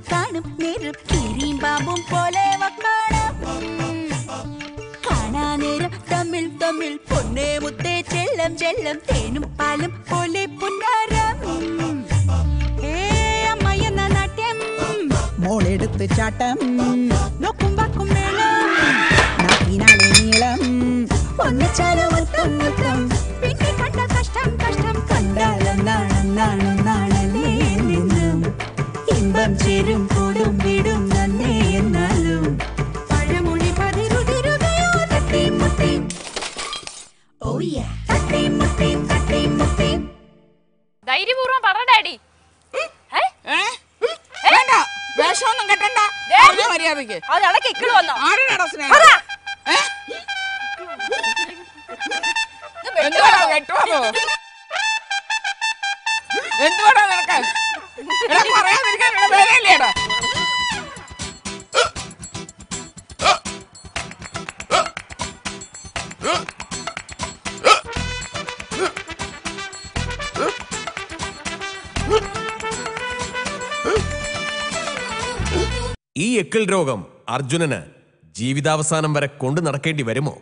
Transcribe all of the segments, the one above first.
കാണും നേരം കീരിയും പാമ്പും പോലെ വക്കാണം കാണാനേരം തമ്മിൽ തമ്മിൽ പൊന്നേ മുത്തേ ചെല്ലം ചെല്ലം തേനും പാലും പോലെ പുന്നാരം ഏ അമ്മയെന്ന നാട്യം മോളെടുത്ത് ചാട്ടം നോക്കും വാക്കും വേണം നാക്കിനാലെ നീളം ഒന്നിച്ചാലും മുത്തം മുത്തം പിന്നെ കണ്ട കഷ്ടം കഷ്ടം കണ്ടാലെന്നാണെന്നാണ് നാണല്ലേ നിന്നും ഇമ്പം ചേരും കൂടും വീടും നന്നേ എന്നാലും പഴമൊഴി പതിരുതിരുകയോ തട്ടിയും മുട്ടിയും ഓ യാ തട്ടിയും മുട്ടിയും തട്ടിയും മുട്ടിയും ധൈര്യപൂർവ്വം പറ ഡാഡി വേണ്ട വേഷമൊന്നും കെട്ടണ്ട പറഞ്ഞ മര്യാദക്ക് അത് ഇടയ്ക്ക് ഇക്കിള് വന്നോ ആരുടെ സ്നേഹം ഏ? എന്തുവാടാ കെട്ടുവാണോ എന്തുവാടാ നിനക്ക് എടാ പറയാതിരിക്കാൻ വേലയില്ലേടാ ഈ എക്കിൾ രോഗം അർജുനന് ജീവിതാവസാനം വരെ കൊണ്ടു നടക്കേണ്ടി വരുമോ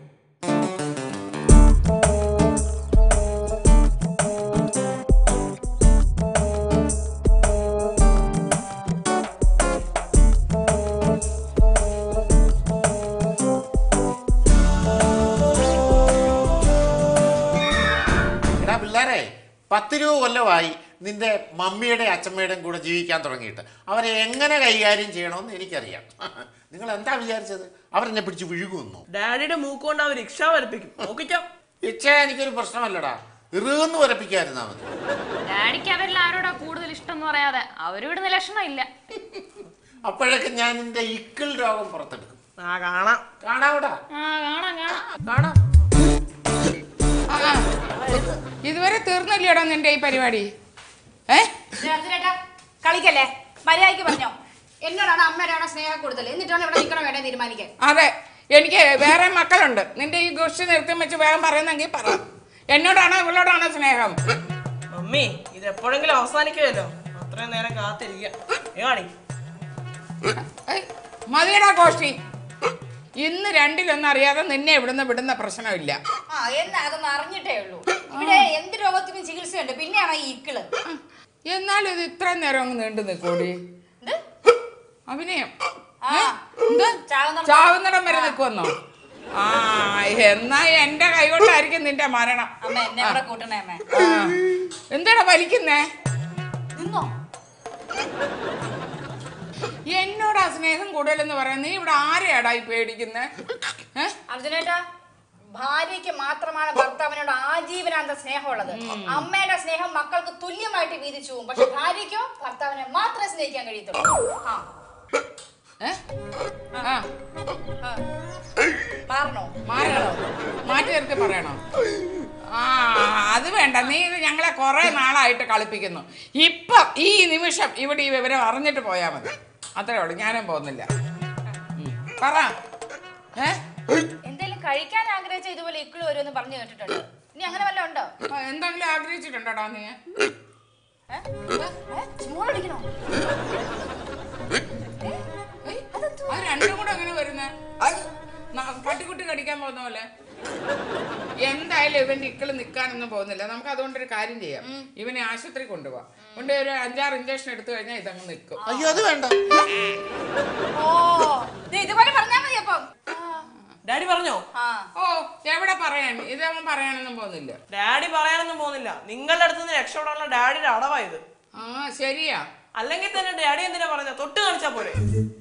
എടാ പിള്ളേരെ പത്ത് രൂപ കൊല്ലമായി നിന്റെ മമ്മിയുടെ അച്ഛമ്മയുടെയും കൂടെ ജീവിക്കാൻ തുടങ്ങിയിട്ട് അവരെ എങ്ങനെ കൈകാര്യം ചെയ്യണമെന്ന് എനിക്കറിയാം നിങ്ങൾ എന്താ വിചാരിച്ചത് അവരെന്നെ പിടിച്ച് വിഴുകുന്നു ഡാഡിയുടെ മൂക്ക് കൊണ്ട് അവർ റിക്ഷ വരപ്പിക്കും നോക്കിക്കോ ഇച്ഛ എനിക്കൊരു പ്രശ്നമല്ലടാ ഇറുന്ന് വരപ്പിക്കായിരുന്നാ മതി ഡാഡിക്ക് അവരിൽ ആരോടാ കൂടുതൽ ഇഷ്ടം എന്ന് പറയാതെ അവരിവിടുന്ന ലക്ഷണം ഇല്ല അപ്പോഴൊക്കെ ഞാൻ നിന്റെ ഇക്കിൾ രോഗം പുറത്തെടുക്കും ആ കാണാം കാണാവിടാ ആ കാണാം കാണാം കാണാം ആ, ആ. ഇതുവരെ തീർന്നില്ലേടാ നിന്റെ ഈ പരിപാടി ഏ ചേട്ടാ കളിക്കല്ലേ മര്യാദയ്ക്ക് പറഞ്ഞോ എന്നോടാണ് അമ്മയോടാണ് സ്നേഹം കൂടുതൽ എന്നിട്ടാണ് ഇവിടെ നിൽക്കണം വേണ്ടേ തീരുമാനിക്കാൻ അതെ എനിക്ക് വേറെ മക്കളുണ്ട് നിന്റെ ഈ ഗുഷ്ടി നിർത്തി വെച്ച് വേഗം പറയുന്നെങ്കിൽ പറ എന്നോടാണോ ഇവളോടാണോ സ്നേഹം മമ്മി ഇത് എപ്പോഴെങ്കിലും അവസാനിക്കുമല്ലോ അത്രയും നേരം കാത്തിരിക്കുക ഏ കാണി ഏയ്, മതിയടാ ഗോഷ്ടി ഇന്ന് രണ്ടിലൊന്നും അറിയാതെ നിന്നെ ഇവിടുന്ന് വിടുന്ന പ്രശ്നമില്ല ആ എന്നാ അതൊന്നും അറിഞ്ഞിട്ടേ ഉള്ളൂ ഇവിടെ എന്ത് രോഗത്തിനും ചികിത്സയുണ്ട് പിന്നെയാണ് ഈ ഇക്കിള് എന്നാലും ഇത് ഇത്ര നേരം അങ്ങ് നീണ്ടു നിൽക്കൂടി എന്ത്? അഭിനയം ആ. ഏ? എന്ത് ചാവുന്നിടം- ചാവുന്നിടം വരെ നിൽക്കുമെന്നോ ആ എന്നാ എന്റെ കൈകൊണ്ടായിരിക്കും നിന്റെ മരണം അമ്മ എന്നെ കൂടെ കൂട്ടണേ അമ്മ ആ. എന്താടാ വലിക്കുന്നേ നിന്നോ എന്നോടാ സ്നേഹം കൂടുതലെന്ന് പറയാൻ നീ ഇവിടെ ആരെയാടാ ഈ പേടിക്കുന്നേ ഏ? അർജുനേട്ടാ ഭാര്യയ്ക്ക് മാത്രമാണ് ഭർത്താവിനോട് ആജീവനാന്ത സ്നേഹമുള്ളത് അമ്മയുടെ സ്നേഹം മക്കൾക്ക് തുല്യമായിട്ട് വീതിച്ചു പോകും പക്ഷെ ഭാര്യയ്ക്കോ ഭർത്താവിനെ മാത്രമേ സ്നേഹിക്കാൻ കഴിയത്തുള്ളൂ ആ ഏ? ആ ആ. മാറണോ മാറണോ മാറ്റി നിർത്തി പറയണോ ആ അത് വേണ്ട നീ ഇത് ഞങ്ങളെ കുറെ നാളായിട്ട് കളിപ്പിക്കുന്നു ഇപ്പം ഈ നിമിഷം ഇവിടെ ഈ വിവരം അറിഞ്ഞിട്ട് പോയാ മതി അത്രേ ഉള്ളൂ ഞാനും പോകുന്നില്ല ഉം. പറ ഏ എന്തെങ്കിലും കഴിക്കാൻ ആഗ്രഹിച്ച ഇതുപോലെ ഇക്കിള് വരുമെന്ന് പറഞ്ഞു കേട്ടിട്ടുണ്ട് ഇനി അങ്ങനെ വല്ലതും ഉണ്ടോ ആ, എന്തെങ്കിലും ആഗ്രഹിച്ചിട്ടുണ്ടോടാ നീ ഏ? ഏ? ചുമ്മാ അടിക്കണോ ഏയ്, അത് രണ്ടും കൂടെ അങ്ങനെ വരുന്നേ പട്ടിക്കുട്ടി കടിക്കാൻ പോകുന്ന പോലെ എന്തായാലും ഇവന്റെ ഇക്കള് നിൽക്കാനൊന്നും പോകുന്നില്ല നമുക്ക് അതുകൊണ്ടൊരു കാര്യം ചെയ്യാം ഇവനെ ആശുപത്രി കൊണ്ടുപോവാം കൊണ്ട് ഒരു അഞ്ചാറ് ഇഞ്ചക്ഷൻ എടുത്തു കഴിഞ്ഞാൽ ഇതങ്ങ് നിൽക്കും അയ്യോ അത് വേണ്ട ഓ ദേ ഇതുപോലെ പറഞ്ഞാ മതി അപ്പം ഡാഡി പറഞ്ഞോ ആ ഓ എവിടെ പറയാൻ ഇതവൻ പറയാനൊന്നും പോകുന്നില്ല ഡാഡി പറയാനൊന്നും പോകുന്നില്ല നിങ്ങളുടെ അടുത്ത് നിന്ന് രക്ഷപ്പെടാനുള്ള ഡാഡിയുടെ അടവായത് ആ ശരിയാ അല്ലെങ്കിൽ തന്നെ ഡാഡി എന്തിനാ പറഞ്ഞ തൊട്ട് കാണിച്ചാ പോരെ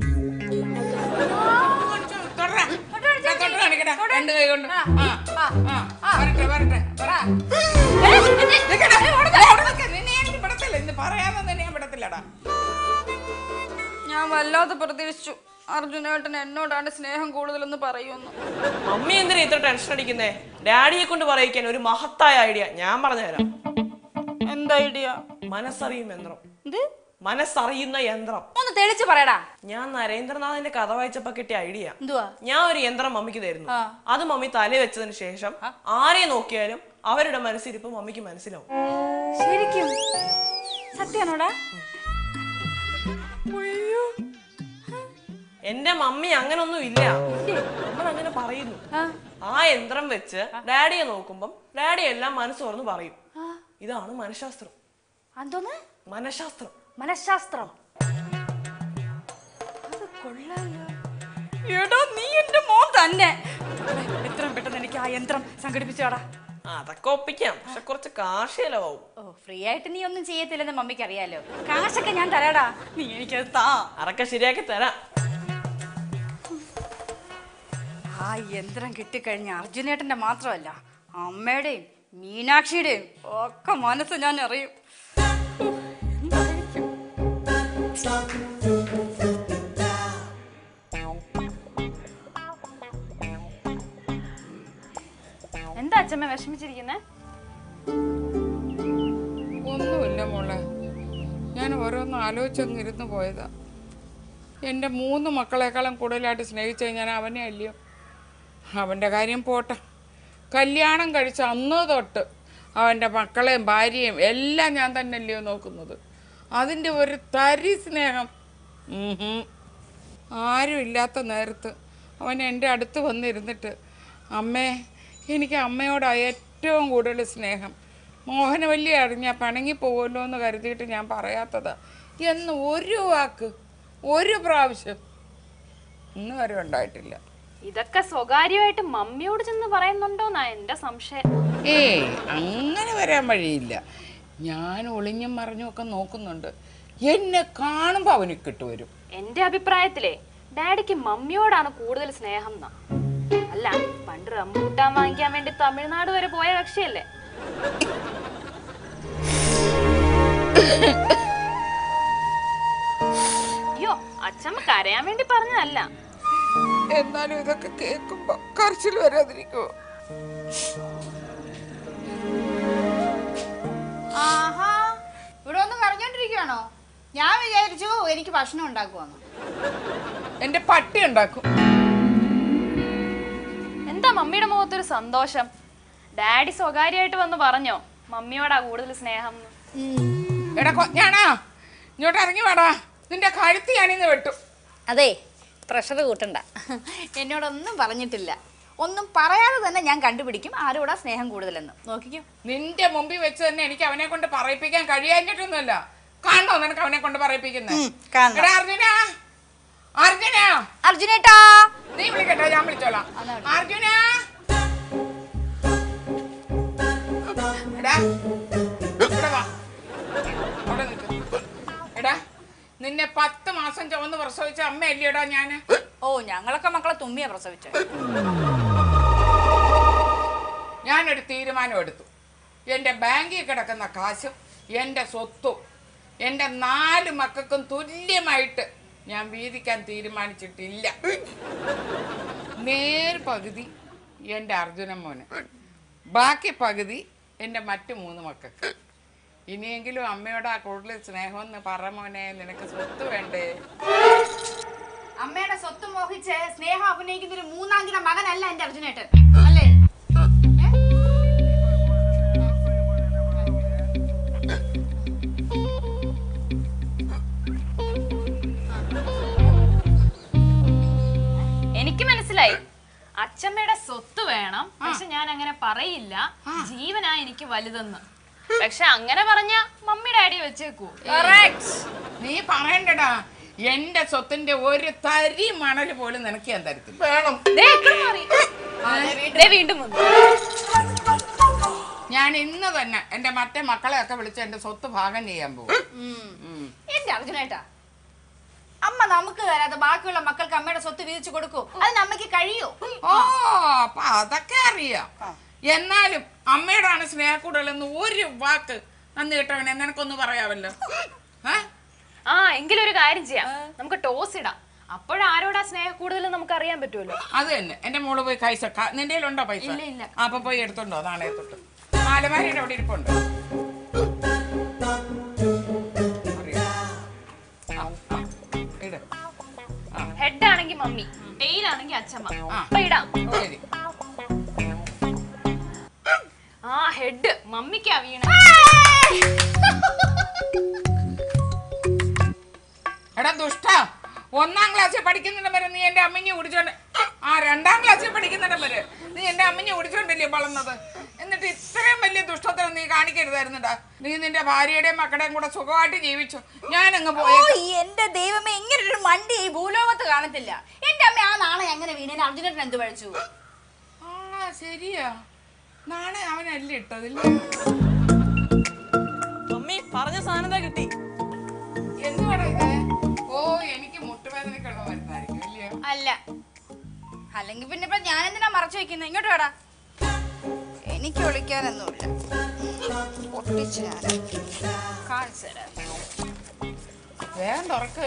തൊടടാ. ദാ തൊട്ട് കാണിക്കടാ രണ്ട് കൈ കൊണ്ട് ആ ആ, ആ വരട്ടെ വരട്ടെ പറ നിക്കടാ. ദേ അവിടെ നിക്ക്. നിന്നെ ഞാൻ ഇനി വിടത്തില്ല ഇന്ന് പറയാതെ നിന്നെ ഞാൻ വിടത്തില്ലടാ ഞാൻ വല്ലാതെ പ്രതീക്ഷിച്ചു അർജുനേട്ടൻ എന്നോടാണ് സ്നേഹം കൂടുതലെന്ന് പറയുമെന്ന് മമ്മി എന്തിനാ ഇത്ര ടെൻഷൻ അടിക്കുന്നേ ഡാഡിയെ കൊണ്ട് പറയിക്കാൻ ഒരു മഹത്തായ ഐഡിയ ഞാൻ പറഞ്ഞുതരാം എന്താ ഐഡിയ മനസ്സറിയും യന്ത്രം ഇത് മനസ്സറിയുന്ന യന്ത്രം ഒന്ന് തെളിച്ച് പറയടാ ഞാൻ നരേന്ദ്രനാഥിന്റെ കഥ വായിച്ചപ്പോ കിട്ടിയ ഐഡിയ എന്തുവാ ഞാൻ ഒരു യന്ത്രം മമ്മിക്ക് തരുന്നു അത് മമ്മി തല വെച്ചതിന് ശേഷം ആരെ നോക്കിയാലും അവരുടെ മനസ്സിരിപ്പ് മമ്മിക്ക് മനസ്സിലാവും ശരിക്കും സത്യാണോടാ എന്റെ മമ്മി അങ്ങനൊന്നും ഇല്ല നമ്മൾ അങ്ങനെ പറയുന്നു ആ യന്ത്രം വെച്ച് ഡാഡിയെ നോക്കുമ്പം ഡാഡി എല്ലാം മനസ്സ് തുറന്ന് പറയും ഇതാണ് മനഃശാസ്ത്രം എന്തോന്ന് മനഃശാസ്ത്രം മനഃശാസ്ത്രം എടോ നീ എന്റെ മോൻ തന്നെ മോളെ, എത്രയും പെട്ടെന്ന് എനിക്ക് ആ യന്ത്രം സംഘടിപ്പിച്ചാടാ അതൊക്കെ ഒപ്പിക്കാം പക്ഷെ കുറച്ച് കാശ് ചെലവാവും ഓ ഫ്രീ ആയിട്ട് നീ ഒന്നും ചെയ്യത്തില്ലെന്ന് മമ്മിക്ക് അറിയാലോ കാശൊക്കെ ഞാൻ തരാടാ നീ എനിക്കത് താ അതൊക്കെ ശരിയാക്കി തരാം ആ യന്ത്രം കിട്ടിക്കഴിഞ്ഞ അർജുനേട്ടന്റെ മാത്രമല്ല അമ്മയുടെയും മീനാക്ഷിയുടെയും ഒക്കെ മനസ്സ് ഞാൻ അറിയും എന്താ അച്ഛമ്മ വിഷമിച്ചിരിക്കുന്നേ ഒന്നുമില്ല മോളെ ഞാൻ ഓരോന്ന് ആലോചിച്ചങ്ങ് ഇരുന്ന് പോയതാ എൻ്റെ മൂന്ന് മക്കളെക്കാളും കൂടുതലായിട്ട് സ്നേഹിച്ചത് ഞാൻ അവനെ അല്ലയോ അവൻ്റെ കാര്യം പോട്ടെ കല്യാണം കഴിച്ച അന്ന് തൊട്ട് അവൻ്റെ മക്കളെയും ഭാര്യയും എല്ലാം ഞാൻ തന്നെ അല്ലയോ നോക്കുന്നത് അതിൻ്റെ ഒരു തരി സ്നേഹം ഉം ഹും. ആരും ഇല്ലാത്ത നേരത്ത് അവൻ എൻ്റെ അടുത്ത് വന്നിരുന്നിട്ട് അമ്മേ എനിക്ക് അമ്മയോടാ ഏറ്റവും കൂടുതൽ സ്നേഹം മോഹനവല്ലി അറിഞ്ഞാൽ പിണങ്ങി പോകുമല്ലോ എന്ന് കരുതിയിട്ട് ഞാൻ പറയാത്തതാ എന്ന് ഒരു വാക്ക് ഒരു പ്രാവശ്യം ഇന്ന് വരെ ഉണ്ടായിട്ടില്ല ഇതൊക്കെ സ്വകാര്യമായിട്ട് മമ്മിയോട് ചെന്ന് പറയുന്നുണ്ടോന്നാ എന്റെ സംശയം ഏയ് അങ്ങനെ വരാൻ വഴിയില്ല ഞാൻ ഒളിഞ്ഞും മറിഞ്ഞും ഒക്കെ നോക്കുന്നുണ്ട് എന്നെ കാണുമ്പോൾ അവന് കിട്ടുവരും എന്റെ അഭിപ്രായത്തിലേ ഡാഡിക്ക് മമ്മിയോടാണ് കൂടുതൽ സ്നേഹം എന്നാ അല്ല പണ്ട് റംബൂട്ടാൻ വാങ്ങിക്കാൻ വേണ്ടി തമിഴ്നാട് വരെ പോയ കക്ഷിയല്ലേ അയ്യോ അച്ഛമ്മ കരയാൻ വേണ്ടി പറഞ്ഞതല്ല എന്നാലും ഇതൊക്കെ കേൾക്കുമ്പോ കരച്ചിൽ വരാതിരിക്കുമോ ആഹാ ഇവിടെ ഒന്നും പറഞ്ഞോണ്ടിരിക്കുവാണോ ഞാൻ വിചാരിച്ചു എനിക്ക് ഭക്ഷണം ഉണ്ടാക്കുവാന്ന് എന്റെ പട്ടി ഉണ്ടാക്കും എന്താ മമ്മിയുടെ മുഖത്തൊരു സന്തോഷം ഡാഡി സ്വകാര്യമായിട്ട് വന്ന് പറഞ്ഞോ മമ്മിയോടാ കൂടുതൽ സ്നേഹം എന്ന്. എടാ ഞാനാ ഇങ്ങോട്ട് ഇറങ്ങി വേടാ നിന്റെ കഴുത്ത് ഞാനിന്ന് വെട്ടും അതെ പ്രഷർ കൂട്ടണ്ട എന്നോടൊന്നും പറഞ്ഞിട്ടില്ല ഒന്നും പറയാതെ തന്നെ ഞാൻ കണ്ടുപിടിക്കും ആരോടാ സ്നേഹം കൂടുതലെന്ന് നോക്കിക്കോ നിന്റെ മുമ്പിൽ വെച്ച് തന്നെ എനിക്ക് അവനെ കൊണ്ട് പറയിപ്പിക്കാൻ കഴിയാഞ്ഞിട്ടൊന്നുമല്ല കാണണോ നിനക്ക് അവനെ കൊണ്ട് പറയിപ്പിക്കുന്നത് ഉം, കാണണം. എടാ അർജുന അർജുന അർജുനേട്ടാ നീ വിളിക്കട്ടോ ഞാൻ വിളിച്ചോളാം അർജുന എടാ ഇവിടെ വാ അവിടെ നിൽക്ക് എടാ നിന്നെ പത്ത് മാസം ചുവന്ന് പ്രസവിച്ച അമ്മയല്ലേടാ ഞാന് ഓ ഞങ്ങളൊക്കെ മക്കളെ തുമ്മിയാ പ്രസവിച്ചത് ഞാനൊരു തീരുമാനം എടുത്തു എൻ്റെ ബാങ്കിൽ കിടക്കുന്ന കാശും എൻ്റെ സ്വത്തും എൻ്റെ നാല് മക്കൾക്കും തുല്യമായിട്ട് ഞാൻ വീതിക്കാൻ തീരുമാനിച്ചിട്ടില്ല നേർ പകുതി എൻ്റെ അർജുന മോന് ബാക്കി പകുതി എൻ്റെ മറ്റു മൂന്ന് മക്കൾക്ക് ഇനിയെങ്കിലും അമ്മയോട് ആ കൂടുതൽ സ്നേഹമെന്ന് പറ മോനെ നിനക്ക് സ്വത്ത് വേണ്ടേ അമ്മയുടെ സ്വത്ത് മോഹിച്ച് സ്നേഹം അഭിനയിക്കുന്ന ഒരു മൂന്നാംകിട മകനല്ല എന്റെ അർജുനേട്ടൻ അല്ലേ എനിക്ക് മനസ്സിലായി അച്ഛമ്മയുടെ സ്വത്ത് വേണം പക്ഷെ ഞാൻ അങ്ങനെ പറയില്ല ജീവനാ എനിക്ക് വലുതെന്ന് പക്ഷെ അങ്ങനെ പറഞ്ഞ മമ്മി ഡാഡി വെച്ചേക്കൂ നീ പറയണ്ടടാ എൻ്റെ സ്വത്തിന്റെ ഒരു തരി മണൽ പോലും നിനക്ക് ഞാൻ തരത്തില്ല വേണം ദേ, ഇക്കടെ മാറി. ദേ, വീണ്ടും വന്നു ഞാൻ ഇന്ന് തന്നെ എൻ്റെ മറ്റേ മക്കളെ ഒക്കെ വിളിച്ച് എൻ്റെ സ്വത്ത് ഭാഗം ചെയ്യാൻ പോകും എന്റെ അർജുനേട്ടാ അമ്മ നമുക്ക് തരാതെ ബാക്കിയുള്ള മക്കൾക്ക് അമ്മയുടെ സ്വത്ത് വീതിച്ചു കൊടുക്കൂ അതിന് അമ്മയ്ക്ക് കഴിയോ ഓ അപ്പൊ അതൊക്കെ അറിയാം എന്നാലും അമ്മയോടാണ് സ്നേഹക്കൂടുതലെന്ന് ഒരു വാക്ക് നന്ദി കേട്ടവനെ നിനക്കൊന്ന് പറയാമല്ലോ ഏ? ആ എങ്കിലും ഒരു കാര്യം ചെയ്യാം നമുക്ക് ടോസ് ഇടാം അപ്പോഴാരോടാ സ്നേഹം കൂടുതൽ നമുക്ക് അറിയാൻ പറ്റുമല്ലോ അത് തന്നെ എന്റെ മോള് പോയി പൈസ ക- നിന്റെ ഉണ്ടോ പൈസ ഇല്ല, ഇല്ല. ആ, അപ്പൊ പോയി എടുത്തോണ്ടോ നാളെ തൊട്ട് മാലമാരിയുടെ അവിടെ ഇരിപ്പുണ്ട് അറിയോ? ആ, ആ, ഇട്. ഹെഡ് ആണെങ്കിൽ മമ്മി ടെയിൽ ആണെങ്കിൽ അച്ഛമ്മ ആ. അപ്പൊ ഇടാം ശരി ആ ഹെഡ് മമ്മിക്കാ വീണ എടാ ദുഷ്ട ഒന്നാം ക്ലാസ്സിൽ പഠിക്കുന്നിടം വരെ നീ എന്റെ അമ്മഞ്ഞി കുടിച്ചോണ്ട് ആ രണ്ടാം ക്ലാസ്സിൽ പഠിക്കുന്നിടം വരെ നീ എന്റെ അമ്മഞ്ഞി കുടിച്ചോണ്ടല്ലേ വളർന്നത് എന്നിട്ട് ഇത്രയും വലിയ ദുഷ്ടത്തരം നീ കാണിക്കരുതായിരുന്നടാ നീ നിന്റെ ഭാര്യയുടെയും മക്കളുടെയും കൂടെ സുഖമായിട്ട് ജീവിച്ചു ഞാനങ്ങ് ഓ പോയി എന്റെ ദൈവമേ ഇങ്ങനെ ഒരു മണ്ടി ഈ ഭൂലോകത്ത് കാണത്തില്ല എന്റെ അമ്മ ആ നാളെ എങ്ങനെ വീണേന് അർജുനേട്ടൻ എന്ത് പഴിച്ചു ആ ശരിയാ നാളെ അവനല്ലേ ഇട്ടതില്ല മമ്മി പറഞ്ഞ സാധനം എന്താ കിട്ടി എന്തുവാടാ ഇത് ഓ എനിക്ക് മുട്ടുവേദനക്കുള്ള മരുന്നായിരിക്കും ഇല്ലയോ അല്ല അല്ലെങ്കിൽ പിന്നെ ഇപ്പൊ ഞാൻ എന്തിനാ മറച്ചു വെക്കുന്നത് ഇങ്ങോട്ട് വേടാ എനിക്ക് വിളിക്കാനൊന്നുമില്ല ഒട്ടിച്ച് ഞാൻ കാണിച്ചു തരാം വേഗം തുറക്ക്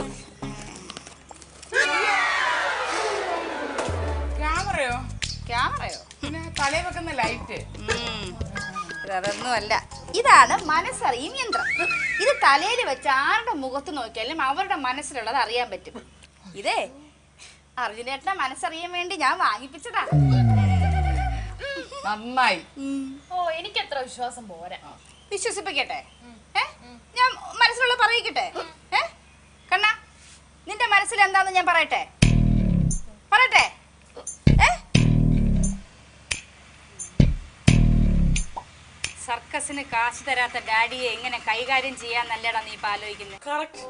ക്യാമറയോ ക്യാമറയോ പിന്നെ തലയിൽ വെക്കുന്ന ലൈറ്റ് ഉം. അതൊന്നുമല്ല ഇതാണ് മനസ്സറിയും യന്ത്രം ഇത് തലയിൽ വെച്ച് ആരുടെ മുഖത്ത് നോക്കിയാലും അവരുടെ മനസ്സിലുള്ളത് അറിയാൻ പറ്റും ഇതേ അർജുനേട്ടനെ മനസ്സറിയാൻ വേണ്ടി ഞാൻ വാങ്ങിപ്പിച്ചതാ നന്നായി ഓ എനിക്ക് അത്ര വിശ്വാസം പോരാ വിശ്വസിപ്പിക്കട്ടെ ഏ ഞാൻ മനസ്സിലുള്ള പറയിക്കട്ടെ ഏ കണ്ണ നിന്റെ മനസ്സിൽ എന്താന്ന് ഞാൻ പറയട്ടെ പറയട്ടെ ഏ സർക്കസിന് കാശ് തരാത്ത ഡാഡിയെ എങ്ങനെ കൈകാര്യം ചെയ്യാന്നല്ലടാ നീ ഇപ്പൊ ആലോചിക്കുന്നത് കറക്റ്റ്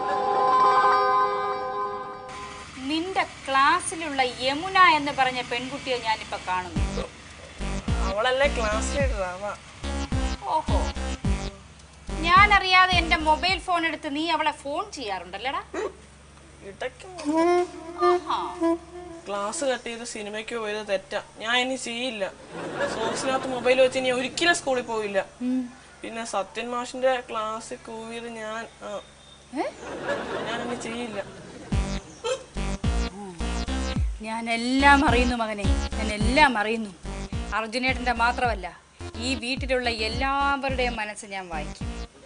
നിന്റെ ക്ലാസ്സിലുള്ള യമുന എന്ന് പറഞ്ഞ പെൺകുട്ടിയെ ഞാനിപ്പോ കാണുന്നു അവളല്ലേ ക്ലാസ് ലീഡർ ആവാ ഓഹോ ഞാൻ അറിയാതെ എന്റെ മൊബൈൽ ഫോൺ എടുത്ത് നീ അവളെ ഫോൺ ചെയ്യാറുണ്ടല്ലേടാ ഇടയ്ക്ക് ആഹാ ക്ലാസ് കട്ട് ചെയ്ത് സിനിമയ്ക്ക് പോയത് തെറ്റാ ഞാൻ ഇനി ചെയ്യില്ല സോക്സിനകത്ത് മൊബൈൽ വെച്ച് ഇനി ഒരിക്കലും സ്കൂളിൽ പോയില്ല പിന്നെ സത്യൻ മാഷിന്റെ ക്ലാസ് കൂവിയത് ഞാൻ ആ. ഞാൻ ഇനി ചെയ്യില്ല ഞാൻ എല്ലാം അറിയുന്നു മകനെ ഞാൻ എല്ലാം അറിയുന്നു അർജുനേട്ടന്റെ മാത്രമല്ല ഈ വീട്ടിലുള്ള എല്ലാവരുടെയും മനസ്സ് ഞാൻ വായിക്കും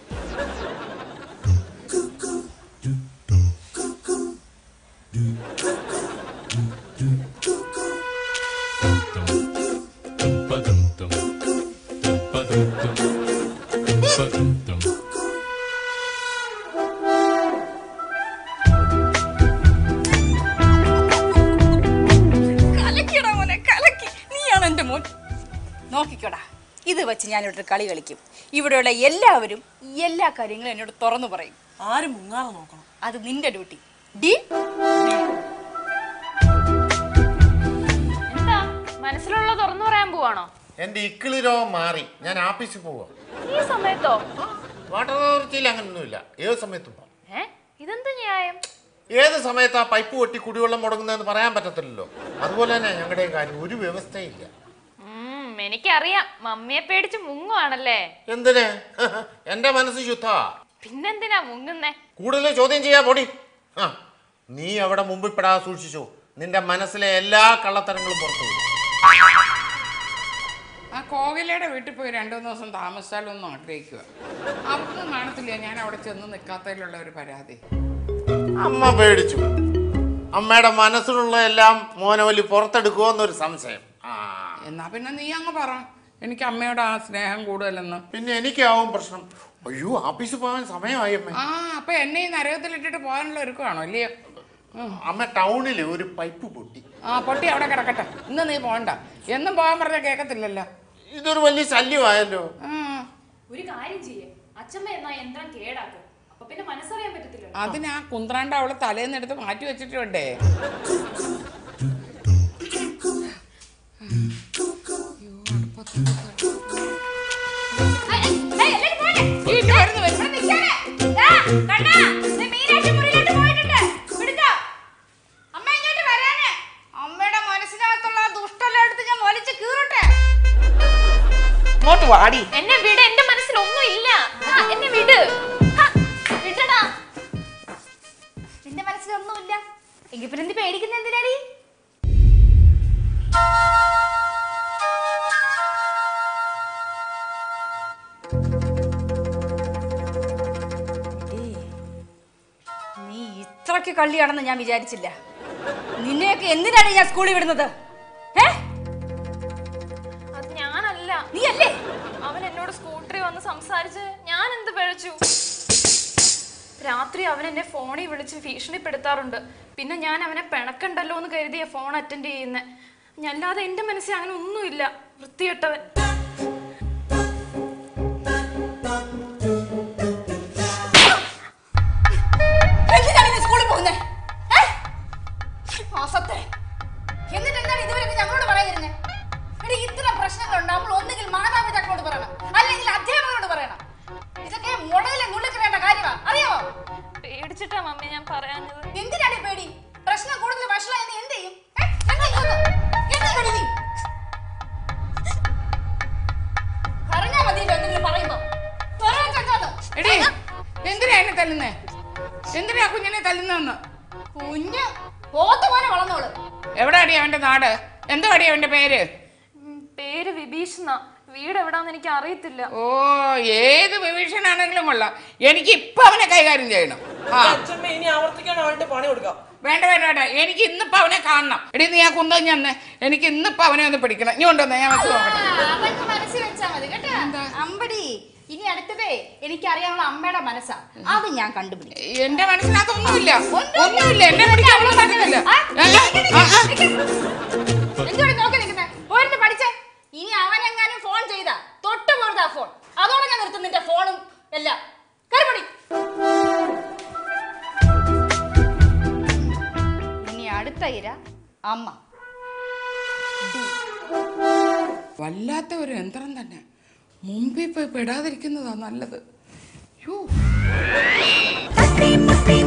കലക്കിയടാ മോനെ കലക്കി നീയാണ് എൻ്റെ മോൻ നോക്കിക്കോടാ ഇത് വെച്ച് ഞാനിവിടെ ഒരു കളി കളിക്കും ഇവിടെയുള്ള എല്ലാവരും എല്ലാ കാര്യങ്ങളും എന്നോട് തുറന്നു പറയും ആരും മുങ്ങാതെ നോക്കണം അത് നിന്റെ ഡ്യൂട്ടി ഡി എന്താ മനസ്സിലുള്ള തുറന്നു പറയാൻ പോവാണോ എൻ്റെ ഇക്കിളി രോഗം മാറി ഞാൻ ആഫീസിൽ പോവാം ഈ സമയത്തോ വാട്ടർ അതോറിറ്റിയിൽ അങ്ങനൊന്നുമില്ല ഏത് സമയത്തും പോവാം ഏ ഇതെന്ത് ന്യായം ഏത് സമയത്താ പൈപ്പ് പൊട്ടി കുടിവെള്ളം മുടങ്ങുന്നതെന്ന് പറയാൻ പറ്റത്തില്ലല്ലോ അതുപോലെ തന്നെ ഞങ്ങളുടെ കാര്യം ഒരു വ്യവസ്ഥയില്ല ഉം, എനിക്കറിയാം മമ്മിയെ പേടിച്ച് മുങ്ങുവാണല്ലേ എന്തിന് എൻ്റെ മനസ്സ് ശുദ്ധമാ പിന്നെന്തിനാ മുങ്ങുന്നേ കൂടുതൽ ചോദ്യം ചെയ്യാ പൊടി ആ നീ അവിടെ മുമ്പിൽ പെടാതെ സൂക്ഷിച്ചു നിന്റെ മനസ്സിലെ എല്ലാ കള്ളത്തരങ്ങളും പുറത്തു വരും ആ കോകിലയുടെ വീട്ടിൽ പോയി രണ്ടു മൂന്ന് ദിവസം താമസിച്ചാലൊന്നും ആഗ്രഹിക്കുക അവർക്കും കാണത്തില്ല ഞാൻ അവിടെ ചെന്ന് നിൽക്കാത്തതിലുള്ള ഒരു പരാതി അമ്മ പേടിച്ചു അമ്മയുടെ മനസ്സിലുള്ള എല്ലാം മോനവലി പുറത്തെടുക്കുമോ എന്നൊരു സംശയം ആ എന്നാ പിന്നെ നീ അങ്ങ് പറ എനിക്ക് അമ്മയോട് ആ സ്നേഹം കൂടുതലെന്ന് പിന്നെ എനിക്കാവും പ്രശ്നം അയ്യോ ആഫീസിൽ പോകാൻ സമയമായി അമ്മ ആ അപ്പൊ എന്നെ ഈ നരകത്തിലിട്ടിട്ട് പോകാനുള്ള ഒരുക്കമാണോ അല്ലയോ അമ്മ ടൗണിൽ ഒരു പൈപ്പ് പൊട്ടി ആ പൊട്ടി അവിടെ കിടക്കട്ടെ ഇന്ന് നീ പോകണ്ട എന്നും പോകാൻ പറഞ്ഞാൽ കേൾക്കത്തില്ലല്ലോ ഇതൊരു വലിയ ശല്യമായല്ലോ ആ ഒരു കാര്യം ചെയ്യേ അച്ഛമ്മ എന്നാ യന്ത്രം കേടാക്കും അപ്പൊ പിന്നെ മനസ്സറിയാൻ പറ്റത്തില്ല അതിന് ആ കുന്ത്രാണ്ട അവള് തലേന്ന് എടുത്ത് മാറ്റി വെച്ചിട്ടുണ്ടേ അമ്മയുടെ മനസ്സിനകത്തുള്ള ആ ദുഷ്ടെല്ലാം എടുത്ത് ഞാൻ വലിച്ചു കീറട്ടെ ഇങ്ങോട്ട് വാടി എന്നെ വിട് എന്റെ മനസ്സിൽ ഒന്നും ഇല്ല ആ, എന്നെ വിട് ഹാ, വിടടാ നിന്റെ മനസ്സിലൊന്നുമില്ല എങ്കിൽ പിന്നെ എന്ത് പേടിക്കുന്ന എന്തിനാടി നീ ഇത്രയ്ക്ക് കള്ളിയാണെന്ന് ഞാൻ വിചാരിച്ചില്ല നിന്നെയൊക്കെ എന്തിനാണ് ഞാൻ സ്കൂളിൽ വിടുന്നത് ഏ അത് ഞാനല്ല നീ അല്ലേ അവൻ എന്നോട് സ്കൂട്ടറിൽ വന്ന് സംസാരിച്ച് ഞാൻ എന്ത് പഴച്ചു രാത്രി അവൻ എന്നെ ഫോണിൽ വിളിച്ച് ഭീഷണിപ്പെടുത്താറുണ്ട് പിന്നെ ഞാൻ അവനെ പിണക്കണ്ടല്ലോ എന്ന് കരുതിയ ഫോൺ അറ്റൻഡ് ചെയ്യുന്നത് അല്ലാതെ എൻ്റെ മനസ്സിൽ അങ്ങനെ ഒന്നുമില്ല വൃത്തികെട്ടവൻ എന്തിനാണ് നീ സ്കൂളിൽ പോകുന്നത് മാസത്തെ എന്നിട്ട് എന്താണ് ഇതുവരെ നീ ഞങ്ങളോട് പറയാതിരുന്നേ എടി ഇത്ര പ്രശ്നങ്ങളുണ്ട് നമ്മൾ ഒന്നുകിൽ മാതാപിതാക്കളോട് പറയണം അല്ലെങ്കിൽ അധ്യാപകരോട് പറയണം ഇതൊക്കെ മുടയിലെ നുള്ളിക്കിടേണ്ട കാര്യമാണ് അറിയാമോ പേടിച്ചിട്ടാ മമ്മി ഞാൻ പറയാഞ്ഞത് എന്തിനാണ് ഈ പേടി പ്രശ്നം കൂടുതൽ വഷളായി നീ എന്ത് ചെയ്യും ഏ? എന്ത് ചെയ്യും ഒന്ന്? എന്ത് ചെയ്യും നീ പറഞ്ഞാ മതിയല്ലോ എന്തെങ്കിലും പറയുമ്പോ പറയാൻ ചെന്നത് എടി എന്തിനാ എന്നെ തല്ലുന്നേ എന്തിനാ കുഞ്ഞിനെ തല്ലുന്നെന്ന് കുഞ്ഞ് പോത്ത പോലെ വളർന്നോള് എവിടെ അടി അവന്റെ നാട് എന്തോ അടി അവന്റെ പേര് ഉം, പേര് വിഭീഷ് എന്നാ വീട് എവിടാന്ന് എനിക്ക് അറിയത്തില്ല ഓ ഏത് വിഭീഷണാണെങ്കിലും കൊള്ളാം എനിക്ക് ഇപ്പൊ അവനെ കൈകാര്യം ചെയ്യണം ആ അച്ഛമ്മ ഇനി ആവർത്തിക്കാൻ അവന്റെ പണി കൊടുക്കാം വേണ്ട വേണ്ട വേണ്ട എനിക്ക് ഇന്നിപ്പോ അവനെ കാണണം എടി നീ ആ കുന്തം ഞാൻ എനിക്ക് ഇന്നിപ്പോ അവനെ ഒന്ന് പിടിക്കണം നീ കൊണ്ടുവന്നേ ഞാൻ വെച്ച് നോക്കട്ടെ അതൊക്കെ മനസ്സിൽ വെച്ചാ മതി കേട്ടോ അമ്പടി ഇനി അടുത്തതേ എനിക്കറിയാനുള്ള അമ്മയുടെ മനസ്സാ അത് ഞാൻ കണ്ടുപിടിക്കും എന്റെ മനസ്സിനകത്ത് ഒന്നുമില്ല ഒന്നുമില്ല എന്നെ പിടിക്കാൻ അവള് പറ്റുന്നില്ല ആ, ഏ, ഏ, ആ, ആ. എന്തുകൊണ്ട് നോക്കി നിൽക്കുന്നേ പോയിരുന്നു പഠിച്ചേ ഇനി അവനെങ്ങാനും ഫോൺ ചെയ്താ തൊട്ട് പോരുതാ ഫോൺ അതോടെ ഞാൻ നിർത്തും നിന്റെ ഫോണും എല്ലാം കയറിപ്പടി ഇനി അടുത്ത ഇര അമ്മ വല്ലാത്ത ഒരു യന്ത്രം തന്നെ മുമ്പിൽ പോയി പെടാതിരിക്കുന്നതാ നല്ലത് യോ തട്ടി മുട്ടി